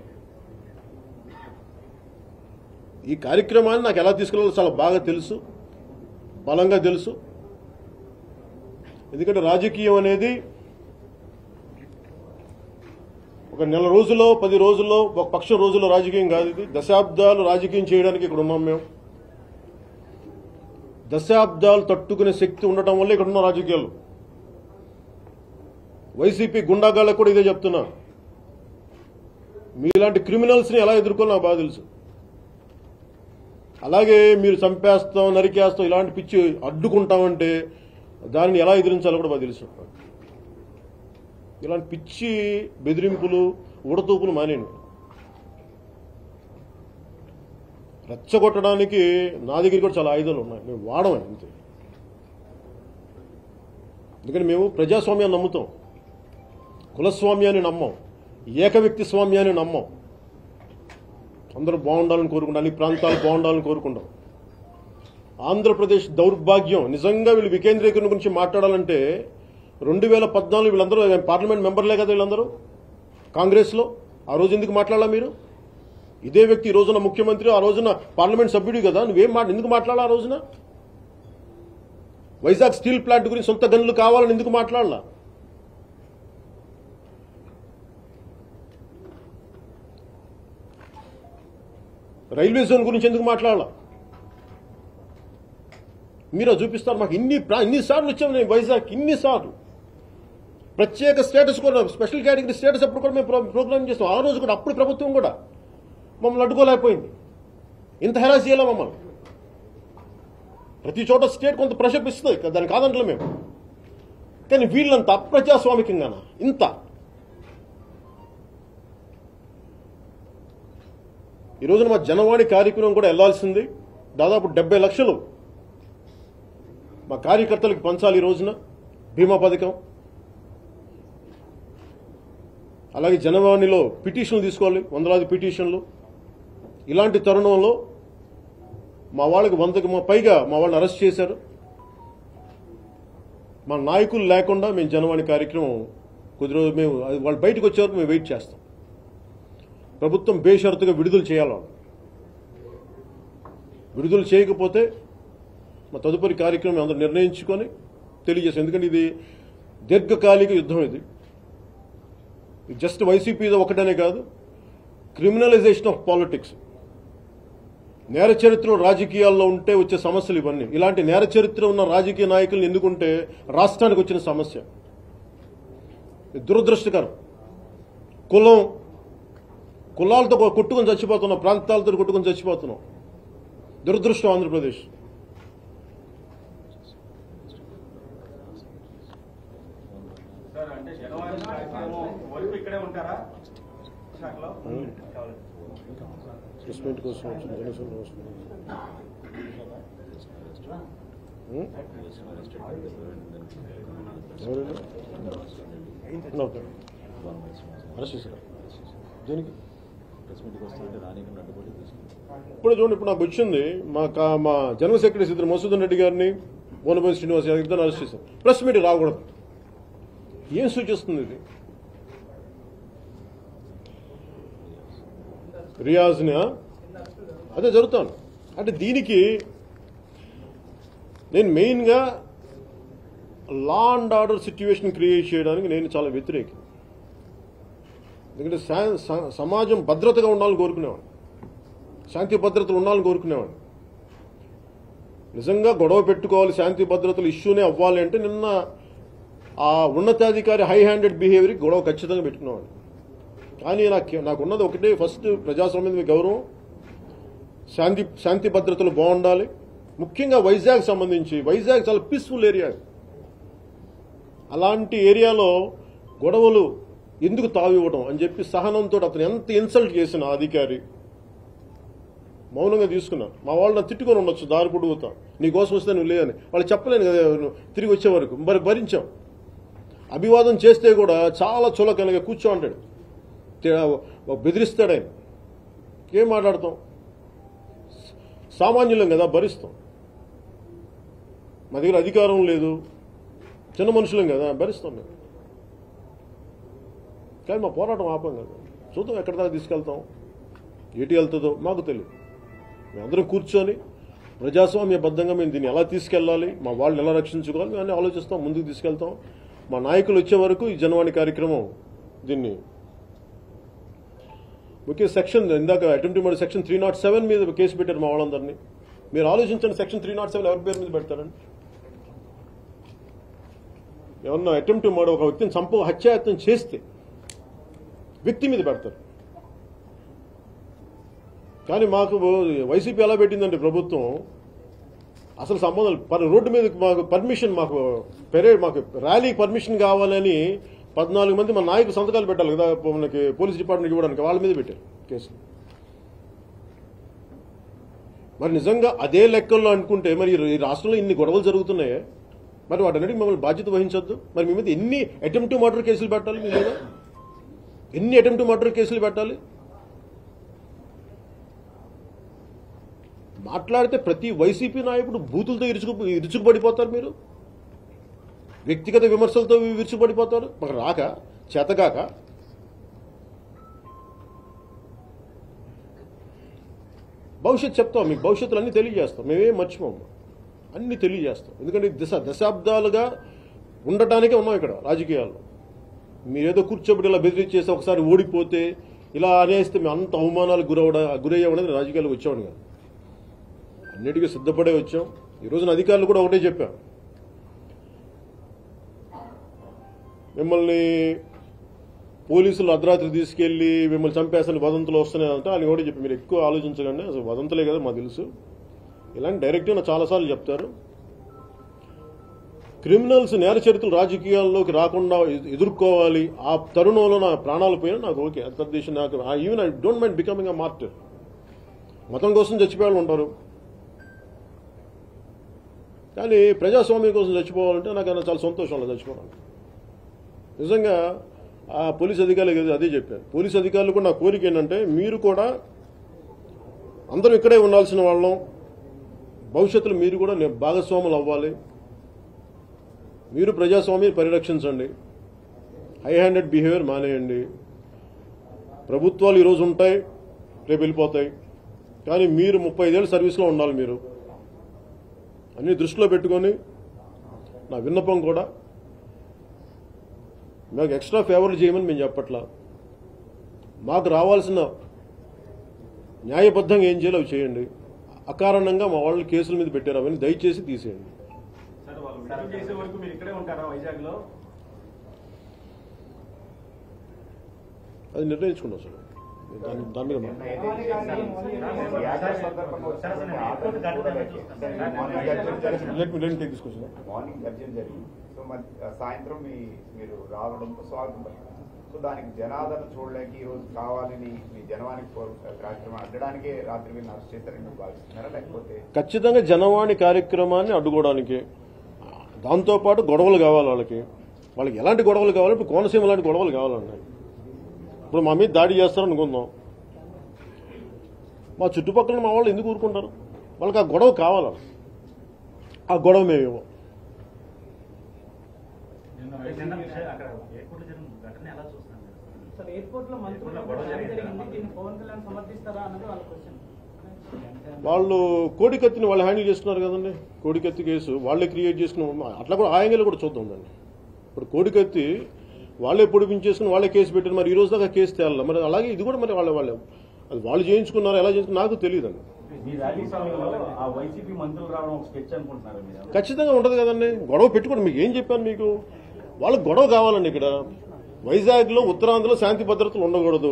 ఈ కార్యక్రమాన్ని నాకు ఎలా తీసుకెళ్ళాలో చాలా బాగా తెలుసు బలంగా తెలుసు ఎందుకంటే రాజకీయం అనేది ఒక నెల రోజుల్లో పది రోజుల్లో ఒక పక్ష రోజుల్లో రాజకీయం కాదు ఇది దశాబ్దాలు రాజకీయం చేయడానికి ఇక్కడ ఉన్నాం మేము దశాబ్దాలు తట్టుకునే శక్తి ఉండటం వల్ల ఇక్కడ ఉన్న రాజకీయాలు వైసీపీ గుండాగాళ్ళకు కూడా ఇదే చెప్తున్నా మీలాంటి క్రిమినల్స్ ని ఎలా ఎదుర్కోవాలో నాకు బాగా తెలుసు అలాగే మీరు చంపేస్తాం నరికేస్తాం ఇలాంటి పిచ్చి అడ్డుకుంటామంటే దానిని ఎలా ఎదిరించాలో కూడా బాగా తెలుసు ఇలాంటి పిచ్చి బెదిరింపులు ఉడతూపులు మానేయండి రెచ్చగొట్టడానికి నా దగ్గర కూడా చాలా ఆయుధాలు ఉన్నాయి మేము వాడమే అంతే ఎందుకంటే మేము ప్రజాస్వామ్యాన్ని నమ్ముతాం కులస్వామ్యాన్ని నమ్మం ఏక వ్యక్తి స్వామ్యాన్ని నమ్మం అందరూ బాగుండాలని కోరుకుంటాం అన్ని ప్రాంతాలు బాగుండాలని కోరుకుంటాం ఆంధ్రప్రదేశ్ దౌర్భాగ్యం నిజంగా వీళ్ళు వికేంద్రీకరణ గురించి మాట్లాడాలంటే రెండు వేల పద్నాలుగు వీళ్ళందరూ పార్లమెంట్ మెంబర్లే కదా వీళ్ళందరూ కాంగ్రెస్లో ఆ రోజు ఎందుకు మాట్లాడాలా మీరు ఇదే వ్యక్తి ఈ రోజున ముఖ్యమంత్రి ఆ రోజున పార్లమెంట్ సభ్యుడు కదా నువ్వేం మాట ఎందుకు మాట్లాడాలా ఆ రోజున వైజాగ్ స్టీల్ ప్లాంట్ గురించి సొంత గనులు కావాలని ఎందుకు మాట్లాడాలా రైల్వే జోన్ గురించి ఎందుకు మాట్లాడాలా మీరు అది చూపిస్తారు మాకు ఇన్ని ప్రా- ఇన్నిసార్లు వచ్చాము నేను వైజాగ్ ఇన్నిసార్లు ప్రత్యేక స్టేటస్ కూడా స్పెషల్ కేటగిరీ స్టేటస్ అప్పుడు కూడా మేము ప్రో- ప్రోగ్రామ్ చేస్తాం ఆ రోజు కూడా అప్పుడు ప్రభుత్వం కూడా మమ్మల్ని అడ్డుకోలేకపోయింది ఇంత హెరాస్ చేయాలా మమ్మల్ని ప్రతి చోట స్టేట్ కొంత ప్రెషర్ ఇస్తుంది కదా, దాన్ని కాదంటలే మేము కానీ వీళ్ళంత అప్రజాస్వామికంగానా ఇంత ఈ రోజున మా జనవాణి కార్యక్రమం కూడా వెళ్లాల్సింది దాదాపు డెబ్బై లక్షలు మా కార్యకర్తలకు పంచాలి ఈ రోజున బీమా పథకం అలాగే జనవాణిలో పిటిషన్లు తీసుకోవాలి వందలాది పిటిషన్లు ఇలాంటి తరుణంలో మా వాళ్ళకి వందకి మా పైగా మా వాళ్ళని అరెస్ట్ చేశారు మా నాయకులు లేకుండా మేము జనవాణి కార్యక్రమం కొద్ది రోజులు మేము అది వాళ్ళు బయటకు వచ్చే వరకు మేము వెయిట్ చేస్తాం ప్రభుత్వం బేషరతుగా విడుదల చేయాలి వాళ్ళు. విడుదల చేయకపోతే మా తదుపరి కార్యక్రమం అందరూ నిర్ణయించుకొని తెలియజేస్తాం ఎందుకంటే ఇది దీర్ఘకాలిక యుద్ధం ఇది ఇది జస్ట్ వైసీపీ ఒకటనే కాదు క్రిమినలైజేషన్ ఆఫ్ పాలిటిక్స్ నేర చరిత్ర రాజకీయాల్లో ఉంటే వచ్చే సమస్యలు ఇవన్నీ ఇలాంటి నేర చరిత్ర ఉన్న రాజకీయ నాయకులను ఎందుకుంటే రాష్ట్రానికి వచ్చిన సమస్య ఇది దురదృష్టకరం కులం కులాలతో కొట్టుకొని చచ్చిపోతున్నాం ప్రాంతాలతో కొట్టుకొని చచ్చిపోతున్నాం దురదృష్టం ఆంధ్రప్రదేశ్ సార్ అంటే జనవరి కార్యక్రమం వరకు ఇక్కడే ఉంటారా విశాఖలో అసెస్మెంట్ కోసం వచ్చిన జనసేన కోసం. ఉం? ఎవరైనా? ఓకే. అరెస్ట్ చేశారా? దేనికి ఇప్పుడు చూడండి ఇప్పుడు నాకు వచ్చింది మా కా- మా జనరల్ సెక్రటరీ ఇద్దరు మసూదన్ రెడ్డి గారిని బోనబోయి శ్రీనివాస్ గారు ఇద్దరు అరెస్ట్ చేశారు ప్రెస్ మీట్ రాకూడదు ఏం సూచిస్తుంది ఇది రియాజ్ని ఆ? అదే జరుగుతాను అంటే దీనికి నేను మెయిన్గా law and order situation create చేయడానికి నేను చాలా వ్యతిరేకి ఎందుకంటే సా- స- సమాజం భద్రతగా ఉండాలని కోరుకునేవాడు శాంతి భద్రతలు ఉండాలని కోరుకునేవాడు నిజంగా గొడవ పెట్టుకోవాలి శాంతి భద్రతలు ఇష్యూనే అవ్వాలి అంటే నిన్న ఆ ఉన్నతాధికారి హై హ్యాండెడ్ బిహేవియర్కి గొడవ ఖచ్చితంగా పెట్టుకునేవాడు కానీ నాకు నాకున్నది ఒకటే ఫస్ట్ ప్రజాస్వామ్యం మీద గౌరవం శాంతి శాంతి భద్రతలు బాగుండాలి ముఖ్యంగా వైజాగ్ సంబంధించి వైజాగ్ చాలా పీస్ఫుల్ ఏరియా అలాంటి ఏరియాలో గొడవలు ఎందుకు తావివ్వడం అని చెప్పి సహనంతో అతను ఎంత ఇన్సల్ట్ చేసిన ఆ అధికారి మౌనంగా తీసుకున్నాను మా వాళ్ళు నన్ను తిట్టుకొని ఉండొచ్చు దారి పొడుగుతా నీ కోసం వస్తే నువ్వు లేదని వాళ్ళు చెప్పలేను కదా నువ్వు తిరిగి వచ్చే వరకు మరి భరించాం అభివాదం చేస్తే కూడా చాలా చులకనగా కూర్చో అంటాడు తే- బెదిరిస్తాడు ఆయన ఏం మాట్లాడతాం సామాన్యులం కదా భరిస్తాం మా దగ్గర అధికారం లేదు చిన్న మనుషులం కదా భరిస్తాం మేము కానీ మా పోరాటం ఆపం కదా చూద్దాం ఎక్కడి దాకా తీసుకెళ్తాం ఎటు వెళ్తుందో మాకు తెలియదు మేమందరం కూర్చొని ప్రజాస్వామ్యబద్ధంగా మేము దీన్ని ఎలా తీసుకెళ్ళాలి మా వాళ్ళని ఎలా రక్షించుకోవాలి మేము అన్ని ఆలోచిస్తాం ముందుకు తీసుకెళ్తాం మా నాయకులు వచ్చే వరకు ఈ జనవాణి కార్యక్రమం దీన్ని ముఖ్య సెక్షన్ ఇందాక attempt murder section three nought seven మీద కేసు పెట్టారు మా వాళ్ళందరినీ మీరు ఆలోచించండి సెక్షన్ త్రీ నాట్ సెవెన్ ఎవరి పేరు మీద పెడతారండి ఎవరన్నా అటెంప్ట్ మర్డర్ ఒక వ్యక్తిని చంప హత్యాయత్నం చేస్తే వ్యక్తి మీద పెడతారు కానీ మాకు వైసీపీ ఎలా పెట్టిందంటే ప్రభుత్వం అసలు సంబంధం పర్ రోడ్డు మీద మాకు పర్మిషన్ మాకు పెరేడ్ మాకు ర్యాలీ పర్మిషన్ కావాలని పద్నాలుగు మంది మన నాయకులు సంతకాలు పెట్టాలి కదా మనకి పోలీస్ డిపార్ట్మెంట్ ఇవ్వడానికి వాళ్ళ మీద పెట్టారు కేసు మరి నిజంగా అదే లెక్కల్లో అనుకుంటే మరి ఈ రాష్ట్రంలో ఇన్ని గొడవలు జరుగుతున్నాయే మరి వాటన్నిటికీ మమ్మల్ని బాధ్యత వహించొద్దు మరి మీ మీద ఎన్ని అటెంప్ట్ మర్డర్ కేసులు పెట్టాలి మీ మీద ఎన్ని అటెంప్ట్ మర్డర్ కేసులు పెట్టాలి మాట్లాడితే ప్రతి వైసీపీ నాయకుడు బూతులతో ఇరుచుకు ఇరుచుకుపడిపోతారు మీరు వ్యక్తిగత విమర్శలతో విరుచుకుపడిపోతారు మాకు రాక చేతగాక భవిష్యత్ చెప్తాం మీకు భవిష్యత్తులో అన్ని తెలియజేస్తాం మేమేం మర్చిపోము అన్ని తెలియజేస్తాం ఎందుకంటే దశ దశాబ్దాలుగా ఉండటానికే ఉన్నాం ఇక్కడ రాజకీయాల్లో మీరేదో కూర్చోబెట్టి ఇలా బెదిరించేసి ఒకసారి ఓడిపోతే ఇలా అనేస్తే మేము అంత అవమానాలకు గురవడ గురయ్యామనేది రాజకీయాలకు వచ్చామని కాదు అన్నిటికీ సిద్ధపడే వచ్చాం ఈ రోజున అధికారులు కూడా ఒకటే చెప్పాం మిమ్మల్ని పోలీసులు అర్ధరాత్రి తీసుకెళ్లి మిమ్మల్ని చంపేస్తాను వదంతులు వస్తున్నాయంటే అని కూడా చెప్పి మీరు ఎక్కువ ఆలోచించకండి అసలు వదంతులే కదా మాకు తెలుసు ఇలాంటి డైరెక్ట్గా నాకు చాలాసార్లు చెప్తారు క్రిమినల్స్ నేర చరిత్రలు రాజకీయాల్లోకి రాకుండా ఎదు- ఎదుర్కోవాలి ఆ తరుణంలో నా ప్రాణాలు పోయినా నాకు ఓకే అంత దేశం నాకు even I don't mind becoming a martyr మతం కోసం చచ్చిపోయే వాళ్ళు ఉంటారు కానీ ప్రజాస్వామ్యం కోసం చచ్చిపోవాలంటే నాకు అన్న చాలా సంతోషం అలా చచ్చిపోవాలి నిజంగా ఆ పోలీస్ అధికారులు అదే చెప్పారు పోలీస్ అధికారులు కూడా నా కోరిక ఏంటంటే మీరు కూడా అందరూ ఇక్కడే ఉండాల్సిన వాళ్ళం భవిష్యత్తులో మీరు కూడా నే- భాగస్వాములు అవ్వాలి మీరు ప్రజాస్వామ్యం పరిరక్షించండి హై హ్యాండెడ్ బిహేవియర్ మానేయండి ప్రభుత్వాలు ఈరోజు ఉంటాయి రేపు వెళ్ళిపోతాయి కానీ మీరు ముప్పై ఐదేళ్ళు సర్వీస్లో ఉండాలి మీరు అన్ని దృష్టిలో పెట్టుకొని నా విన్నపం కూడా మాకు ఎక్స్ట్రా ఫేవర్లు చేయమని మేము చెప్పట్లా మాకు రావాల్సిన న్యాయబద్ధంగా ఏం చేయాలో అవి చేయండి అకారణంగా మా వాళ్ళు కేసుల మీద పెట్టారు అవన్నీ దయచేసి తీసేయండి సార్ వాళ్ళు విడుదల చేసే వరకు మీరు ఇక్కడే ఉంటారా వైజాగ్ లో అది నిర్ణయించుకున్నాం సార్ దాని దాని మీద నిన్న మా- ఏదైతే ఈ యాత్ర సందర్భంగా వచ్చినటువంటి ఆటోలు కూడా లేకే. మార్నింగ్ గర్జన జరిగింది. Let me- let me take this question. Morning గర్జన జరిగింది సో మరి సాయంత్రం మీ మీరు రావడంతో స్వాగతం పలికారు. సో దానికి జనాదరణ చూడలేక ఈ రోజు కావాలని మీ జనవానికి పో- కార్యక్రమం అడ్డడానికే రాత్రి వీళ్ళని అరెస్ట్ చేస్తారని మీరు భావిస్తున్నారా లేకపోతే ఖచ్చితంగా జనవాణి కార్యక్రమాన్ని అడ్డుకోవడానికి దాంతోపాటు గొడవలు కావాలి వాళ్ళకి వాళ్ళకి ఎలాంటి గొడవలు కావాలి ఇప్పుడు కోనసీమ లాంటి గొడవలు కావాలండి ఇప్పుడు మా మీద దాడి చేస్తారు అనుకుందాం మా చుట్టుపక్కల మా వాళ్ళు ఎందుకు ఊరుకుంటారు వాళ్ళకి ఆ గొడవ కావాలి ఆ గొడవ మేము ఇవ్వం నిన్న విషయం అక్కడ ఎయిర్పోర్ట్ జరిగిన ఘటన ఎలా చూస్తాను సార్ ఎయిర్పోర్ట్ లో మంత్రులు ఎయిర్పోర్ట్లో గొడవ జరిగింది జరిగింది. దీన్ని పవన్ కళ్యాణ్ సమర్థిస్తారా అన్నది వాళ్ళ క్వశ్చన్ వాళ్ళు కోడికత్తిని వాళ్ళు హ్యాండిల్ చేస్తున్నారు కదండి కోడికత్తి కేసు వాళ్ళే క్రియేట్ చేసుకున్న అట్లా కూడా ఆ యాంగిల్ కూడా చూద్దాం దాన్ని ఇప్పుడు కోడికత్తి వాళ్ళే పొడిపించేసుకుని వాళ్ళే కేసు పెట్టారు మరి ఈ రోజు దాకా కేసు తేయాలి మరి అలాగే ఇది కూడా మరి వాళ్ళ వాళ్ళే అది వాళ్ళు చేయించుకున్నారు ఎలా చేయించుకున్నారు నాకు తెలియదండి మీ ర్యాలీ సమయంలో ఆ వైసీపీ మంత్రులు రావడం ఒక స్కెచ్ అనుకుంటున్నారు మీరు ఖచ్చితంగా ఉండదు కదండి గొడవ పెట్టుకోండి మీకు ఏం చెప్పాను మీకు వాళ్ళకి గొడవ కావాలండి ఇక్కడ వైజాగ్లో ఉత్తరాంధ్రలో శాంతి భద్రతలు ఉండకూడదు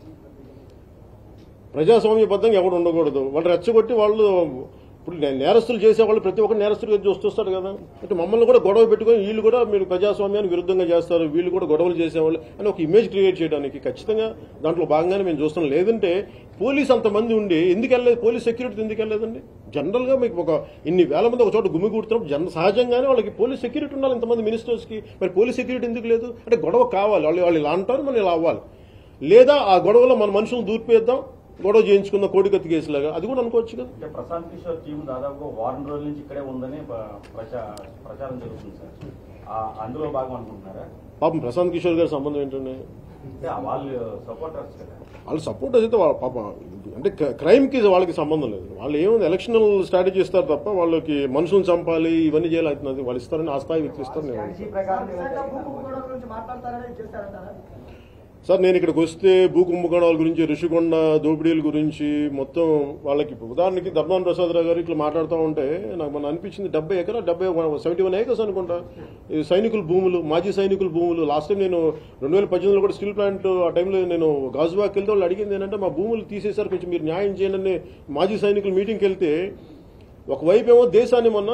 ప్రజాస్వామ్యబద్ధంగా ఎవడు ఉండకూడదు వాళ్ళు రెచ్చగొట్టి వాళ్ళు ఇప్పుడు నే- నేరస్తులు చేసేవాళ్ళు ప్రతి ఒక్కరు నేరస్తులుగా చూస్తొస్తారు కదా అంటే మమ్మల్ని కూడా గొడవ పెట్టుకొని వీళ్ళు కూడా మీరు ప్రజాస్వామ్యానికి విరుద్ధంగా చేస్తారు వీళ్ళు కూడా గొడవలు చేసేవాళ్ళు అని ఒక ఇమేజ్ క్రియేట్ చేయడానికి ఖచ్చితంగా దాంట్లో భాగంగానే మేము చూస్తున్నాం లేదంటే పోలీస్ అంతమంది ఉండి ఎందుకు వెళ్ళలేదు పోలీస్ సెక్యూరిటీ ఎందుకు వెళ్ళలేదండి జనరల్ గా మీకు ఒక ఇన్ని వేల మంది ఒక చోట గుమిగూడుతున్నప్పుడు జన సహజంగానే వాళ్ళకి పోలీస్ సెక్యూరిటీ ఉండాలి ఇంతమంది మినిస్టర్స్ కి మరి పోలీస్ సెక్యూరిటీ ఎందుకు లేదు అంటే గొడవ కావాలి వాళ్ళు వాళ్ళు ఇలా అంటారు మనం ఇలా అవ్వాలి లేదా ఆ గొడవలో మన మనుషులను దూర్పేద్దాం గొడవ చేయించుకుందాం కోడికత్తి కేసులాగా అది కూడా అనుకోవచ్చు కదా అంటే ప్రశాంత్ కిషోర్ టీం దాదాపు వారం రోజుల నుంచి ఇక్కడే ఉందని ప- ప్రచా- ప్రచారం జరుగుతుంది సార్ ఆ అందులో భాగం అనుకుంటున్నారా పాపం ప్రశాంత్ కిషోర్ గారి సంబంధం ఏంటండి అంటే వాళ్ళు సపోర్టర్స్ కదా వాళ్ళ సపోర్ట్ అయితే వాళ్ళ పాప అంటే క్రైమ్ కి వాళ్ళకి సంబంధం లేదు వాళ్ళు ఏముంది ఎలక్షనల్ స్ట్రాటజీ ఇస్తారు తప్ప వాళ్ళకి మనుషులను చంపాలి ఇవన్నీ చేయాలి అవుతున్నది వాళ్ళు ఇస్తారని ఆ స్థాయి వ్యక్తి ఇస్తారు నేను స్ట్రాటజీ ప్రకారం విశాఖ భూ కుంభకోణం గురించి మాట్లాడతారని చేస్తారంటారా సార్ నేను ఇక్కడికి వస్తే భూ కుంభకోణాల గురించి ఋషికొండ దోపిడీల గురించి మొత్తం వాళ్ళకి ఉదాహరణకి ధర్మాన్ ప్రసాదరావు గారు ఇట్లా మాట్లాడుతూ ఉంటే నాకు మన అనిపించింది డెబ్బై ఎకరా డెబ్బై సెవెంటీ వన్ ఏకర్స్ అనుకుంటా ఇది సైనికుల భూములు మాజీ సైనికుల భూములు లాస్ట్ టైం నేను రెండు వేల పద్దెనిమిదిలో కూడా స్టీల్ ప్లాంట్ ఆ టైంలో నేను గాజువాకి వెళ్తే వాళ్ళు అడిగింది ఏంటంటే మా భూములు తీసేశారు కొంచెం మీరు న్యాయం చేయండి అని మాజీ సైనికుల మీటింగ్కి వెళ్తే ఒకవైపు ఏమో దేశాన్ని మొన్న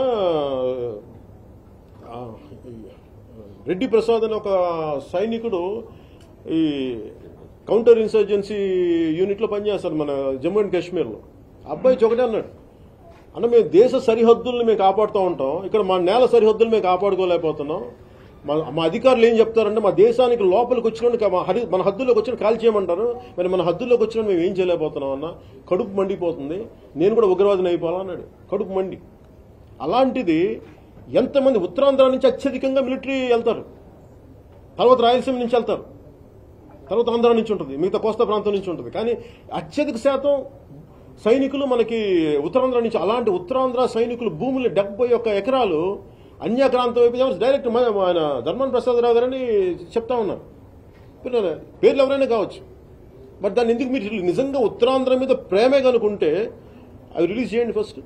ఆ, ఈ రెడ్డి ప్రసాద్ అనే ఒక సైనికుడు ఈ కౌంటర్ ఇన్సర్జెన్సీ యూనిట్లో పనిచేస్తాడు మన జమ్మూ అండ్ కాశ్మీర్లో అబ్బాయి ఒకటే అన్నాడు అన్న మేము దేశ సరిహద్దుల్ని మేము కాపాడుతూ ఉంటాం ఇక్కడ మా నేల సరిహద్దులు మేము కాపాడుకోలేకపోతున్నాం మా మా అధికారులు ఏం చెప్తారంటే మా దేశానికి లోపలికి వచ్చిన మా హరి మన హద్దుల్లోకి వచ్చిన కాల్ చేయమంటారు మరి మన హద్దుల్లోకి వచ్చిన మేము ఏం చేయలేకపోతున్నాం అన్న కడుపు మండిపోతుంది నేను కూడా ఉగ్రవాదిని అయిపోవాలన్నాడు కడుపు మండి అలాంటిది ఎంతమంది ఉత్తరాంధ్ర నుంచి అత్యధికంగా మిలిటరీ వెళ్తారు తర్వాత రాయలసీమ నుంచి వెళ్తారు తర్వాత ఆంధ్ర నుంచి ఉంటుంది మిగతా కోస్తా ప్రాంతం నుంచి ఉంటుంది కానీ అత్యధిక శాతం సైనికులు మనకి ఉత్తరాంధ్ర నుంచి అలాంటి ఉత్తరాంధ్ర సైనికులు భూములు డెబ్బై ఒక్క ఎకరాలు అన్యాక్రాంతం వైపు డైరెక్ట్ మన- ఆయన ధర్మన్ ప్రసాదరావు గారని చెప్తా ఉన్నారు పిల్లలు పేర్లు ఎవరైనా కావచ్చు బట్ దాన్ని ఎందుకు మీరు నిజంగా ఉత్తరాంధ్ర మీద ప్రేమే కనుకుంటే అవి రిలీజ్ చేయండి ఫస్ట్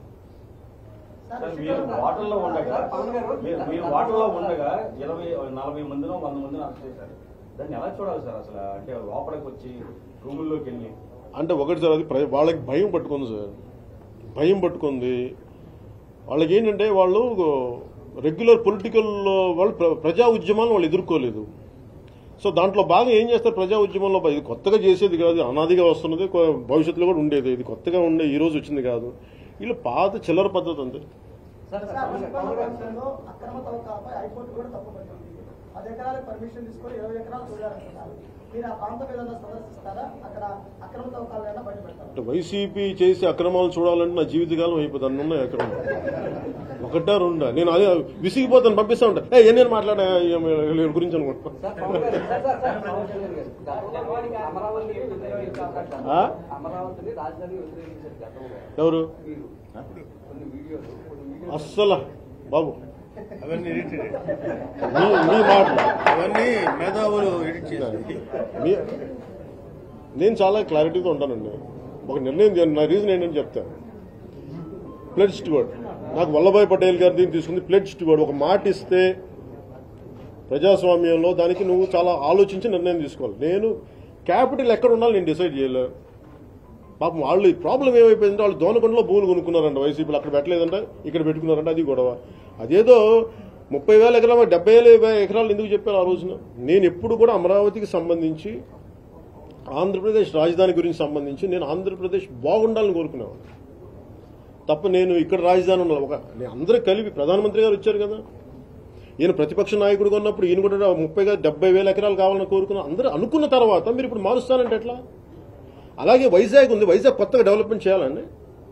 సార్, మీరు వాటర్లో ఉండగా మీరు మీరు వాటర్లో ఉండగా ఇరవై నలభై మందినో వంద మందినో అరెస్ట్ చేశారు దాన్ని ఎలా చూడాలి సార్ అసలు అంటే లోపలికి వచ్చి రూముల్లోకి వెళ్ళి అంటే ఒకటి సార్ అది ప్ర- వాళ్ళకి భయం పట్టుకుంది సార్ భయం పట్టుకుంది వాళ్ళకి ఏంటంటే వాళ్ళు రెగ్యులర్ పొలిటికల్ వాళ్ళు ప్ర- ప్రజా ఉద్యమాలను వాళ్ళు ఎదుర్కోలేదు సో దాంట్లో బాగా ఏం చేస్తారు ప్రజా ఉద్యమంలో ఇది కొత్తగా చేసేది కాదు అనాదిగా వస్తున్నది కొ- భవిష్యత్తులో కూడా ఉండేది ఇది కొత్తగా ఉండే ఈ రోజు వచ్చింది కాదు వీళ్ళు పాత చిల్లర పద్ధతి అంతే సార్ ఋషికొండ ప్రాంతంలో అక్రమ తవ్వకాలపై హైకోర్టు కూడా తప్పుపట్టింది పది ఎకరాలకు పర్మిషన్ తీసుకొని ఇరవై ఎకరాలు చూడాలనుకుంటారు మీరు ఆ ప్రాంతం ఏదైనా సందర్శిస్తారా అక్కడ అక్రమ తవ్వకాలు ఏమైనా బయటపెడతారు అంటే వైసీపీ చేసే అక్రమాలు చూడాలంటే నా జీవితకాలం అయిపోతుంది అన్ని ఉన్నాయి అక్రమం ఒకటా రెండా నేను అదే విసిగిపోతాను పంపిస్తా ఉంటా ఏ నేను మాట్లాడే వీళ్ళ గురించి అనుకుంటా sir Pavan garu, sir, sir, sir, Pavan Kalyan garu. గతంలో అమరావతిని వ్యతిరేకించారు ఆ? అమరావతిని రాజధాని వ్యతిరేకించారు గతంలో ఎవరు మీరు కొన్ని వీడియోలు కొన్ని వీడియోలు అస్సలు బాబు అవన్నీ ఎడిట్ మీ మీ మాటలు అవన్నీ మేధావులు ఎడిట్ చేశారు మీ- నేను చాలా క్లారిటీతో ఉంటానండి ఒక నిర్ణయం చేయండి. నా రీజన్ ఏంటని చెప్తాను ప్లెడ్ స్టువర్డ్ నాకు వల్లభాయ్ పటేల్ గారు దీన్ని తీసుకుంది ప్లెడ్ స్టువర్డ్ ఒక మాట ఇస్తే ప్రజాస్వామ్యంలో దానికి నువ్వు చాలా ఆలోచించి నిర్ణయం తీసుకోవాలి నేను క్యాపిటల్ ఎక్కడ ఉండాలి నేను డిసైడ్ చేయలే పాపం వాళ్ళు ఈ ప్రాబ్లం ఏమైపోయిందంటే వాళ్ళు దోనకొండలో భూములు కొనుక్కున్నారంట వైసీపీలు అక్కడ పెట్టలేదంట ఇక్కడ పెట్టుకున్నారంట అది గొడవ అదేదో ముప్పై వేల ఎకరాలు డెబ్బై వేల ఎకరాలు ఎందుకు చెప్పారు ఆ రోజున నేను ఎప్పుడు కూడా అమరావతికి సంబంధించి ఆంధ్రప్రదేశ్ రాజధాని గురించి సంబంధించి నేను ఆంధ్రప్రదేశ్ బాగుండాలని కోరుకునేవాడు తప్ప నేను ఇక్కడ రాజధాని ఉండాలి ఒక నేను అందరూ కలిపి ప్రధానమంత్రి గారు వచ్చారు కదా ఈయన ప్రతిపక్ష నాయకుడుగా ఉన్నప్పుడు ఈయన కూడా ముప్పై డెబ్బై వేల ఎకరాలు కావాలని కోరుకున్నా అందరూ అనుకున్న తర్వాత మీరు ఇప్పుడు మారుస్తానంటే ఎట్లా అలాగే వైజాగ్ ఉంది వైజాగ్ కొత్తగా డెవలప్మెంట్ చేయాలండి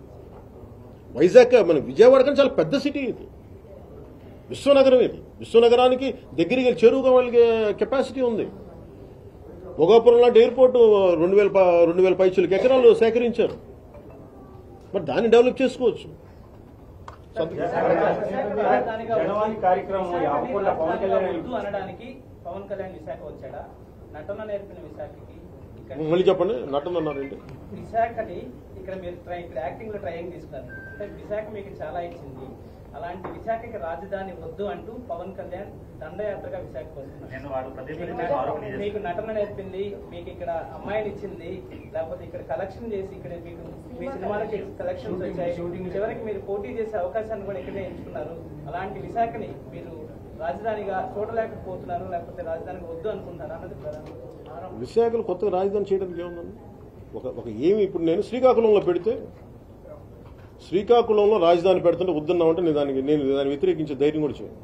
వైజాగ్ మన విజయవాడ కానీ చాలా పెద్ద సిటీ ఇది విశ్వనగరం ఇది విశ్వనగరానికి దగ్గరికి వెళ్ళి చేరువుగా వాళ్ళకి కెపాసిటీ ఉంది భోగాపురం లాంటి ఎయిర్పోర్ట్ రెండు వేల ప- రెండు వేల పైచులకి ఎకరాలు సేకరించారు మరి దాన్ని డెవలప్ చేసుకోవచ్చు జనవాణి కార్యక్రమం ఆపకుండా పవన్ కళ్యాణ్ వద్దు అనడానికి పవన్ కళ్యాణ్ విశాఖ వచ్చాడా నటన నేర్పిన విశాఖకి ఇక్కడ మళ్ళీ చెప్పండి నటన అన్నారేంటి విశాఖని ఇక్కడ మీరు ట్రై ఇక్కడ యాక్టింగ్ లో ట్రైనింగ్ తీసుకున్నారు అంటే విశాఖ మీకు చాలా ఇచ్చింది అలాంటి విశాఖకి రాజధాని వద్దు అంటూ పవన్ కళ్యాణ్ దండయాత్రగా విశాఖకు వస్తున్నారు నేను వాడు ప్రదీప్ మీకు రెడ్డి ఆరోపణ నట- చేశారు. మీకు నటన నేర్పింది మీకు ఇక్కడ అమ్మాయిని ఇచ్చింది లేకపోతే ఇక్కడ కలెక్షన్ చేసి ఇక్కడ మీకు మీ సినిమాలకి కలెక్షన్స్ వచ్చాయి చివరికి మీరు పోటీ చేసే అవకాశాన్ని కూడా ఇక్కడే ఎంచుకున్నారు అలాంటి విశాఖని మీరు రాజధానిగా చూడలేకపోతున్నారు లేకపోతే రాజధానికి వద్దు అనుకుంటున్నారు అన్నది ప్రధాన ఆరోపణ. విశాఖలో కొత్తగా రాజధాని చేయడానికి ఏముందండి ఒక ఒక ఏమి ఇప్పుడు నేను శ్రీకాకుళంలో పెడితే శ్రీకాకుళంలో రాజధాని పెడుతుంటే వద్దన్నామంటే నేను దానికి నేను దాన్ని వ్యతిరేకించే ధైర్యం కూడా చేయను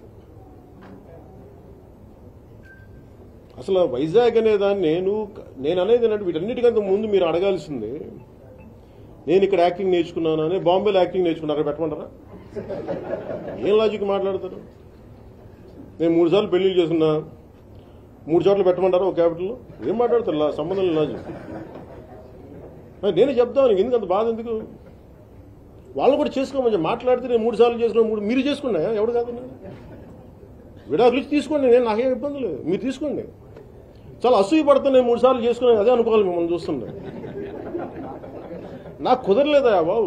అసలు వైజాగ్ అనే దాన్ని నేను నేను అనేది ఏంటంటే వీటన్నిటికంటే ముందు మీరు అడగాల్సింది నేను ఇక్కడ యాక్టింగ్ నేర్చుకున్నాను అని బాంబేలో యాక్టింగ్ నేర్చుకున్నా అక్కడ పెట్టమంటారా ఏం లాజిక్ మాట్లాడతారు నేను మూడు సార్లు పెళ్లిళ్ళు చేసుకున్నా మూడు చోట్ల పెట్టమంటారా ఒక క్యాపిటల్లో ఏం మాట్లాడతారు లా- సంబంధం లేదు లాజిక్ మరి నేనే చెప్తాను నీకు ఎందుకు అంత బాధ ఎందుకు వాళ్ళు కూడా చేసుకోమని మాట్లాడితే నేను మూడు సార్లు చేసుకున్నా మూడు మీరు చేసుకున్నా ఎవడు కాదు విడాకులు ఇచ్చి తీసుకోండి నేను నాకేం ఇబ్బంది లేదు మీరు తీసుకోండి చాలా అసూయ పడుతూ నేను మూడు సార్లు చేసుకుని అదే అనుకోవాలి మిమ్మల్ని చూస్తుండే నాకు కుదరలేదా బాబు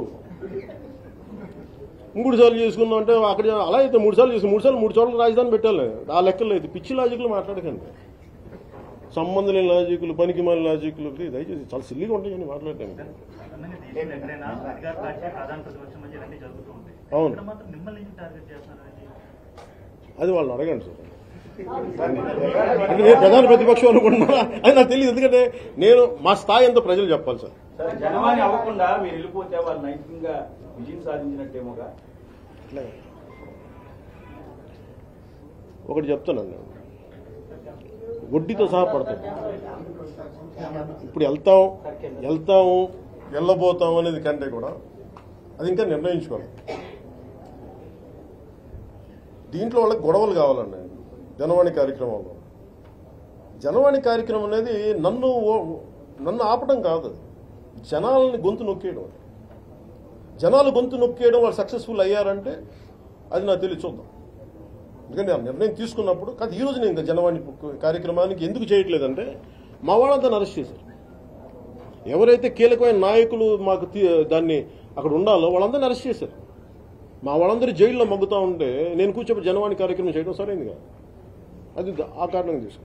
మూడు సార్లు చేసుకున్నాం అంటే అక్కడ అలా అయితే మూడు సార్లు చేసుకుని మూడు సార్లు మూడు చోట్ల రాజధాని పెట్టాలి ఆ లెక్కలు అయితే పిచ్చి లాజిక్లు మాట్లాడకండి సంబంధం లేని లాజిక్లు పనికి మాలిన లాజిక్లు దయచేసి చాలా సిల్లిగా ఉంటాయి కానీ మాట్లాడటానికి సాధారణంగా దేశంలో ఎక్కడైనా అధికార పార్టీ ప్రధాన ప్రతిపక్షం మధ్య ఇలాంటివి జరుగుతూ ఉంటాయి అవును. ఇక్కడ మాత్రం మిమ్మల్ని ఎందుకు టార్గెట్ చేస్తున్నారండి అది వాళ్ళని అడగండి సార్ సార్, నిన్న అంటే జగన్ నేను ప్రధాన ప్రతిపక్షం అనుకుంటున్నా అది నాకు తెలియదు ఎందుకంటే నేను మా స్థాయి ఎంతో ప్రజలు చెప్పాలి సార్ సరే జనవాణి అవ్వకుండా మీరు వెళ్ళిపోతే వాళ్ళు నైతికంగా విజయం సాధించినట్టేమోగా ఒకటి చెప్తానండి నేను వడ్డీతో సహా పడతాం ఇప్పుడు వెళ్తాం వెళ్తాము వెళ్ళబోతాం అనేది కంటే కూడా అది ఇంకా నిర్ణయించుకోవాలి దీంట్లో వాళ్ళకి గొడవలు కావాలండి జనవాణి కార్యక్రమంలో జనవాణి కార్యక్రమం అనేది నన్ను ఓ- నన్ను ఆపడం కాదు అది. జనాలని గొంతు నొక్కేయడం అది. జనాలు గొంతు నొక్కేయడం వాళ్ళు సక్సెస్ఫుల్ అయ్యారంటే అది నాకు తెలియదు చూద్దాం ఎందుకంటే ఆ నిర్ణయం తీసుకున్నప్పుడు కాదు ఈ రోజు నేను ఇంకా జనవాణి కార్యక్రమానికి ఎందుకు చేయట్లేదంటే మా వాళ్ళంతా అరెస్ట్ చేశారు ఎవరైతే కీలకమైన నాయకులు మాకు తీ- దాన్ని అక్కడ ఉండాలో వాళ్ళందరినీ అరెస్ట్ చేశారు మా వాళ్ళందరూ జైల్లో మగ్గుతా ఉంటే నేను కూర్చోబెట్టి జనవాణి కార్యక్రమం చేయడం సరైంది కాదు అది ద- ఆ కారణంగా తీసుకున్నాను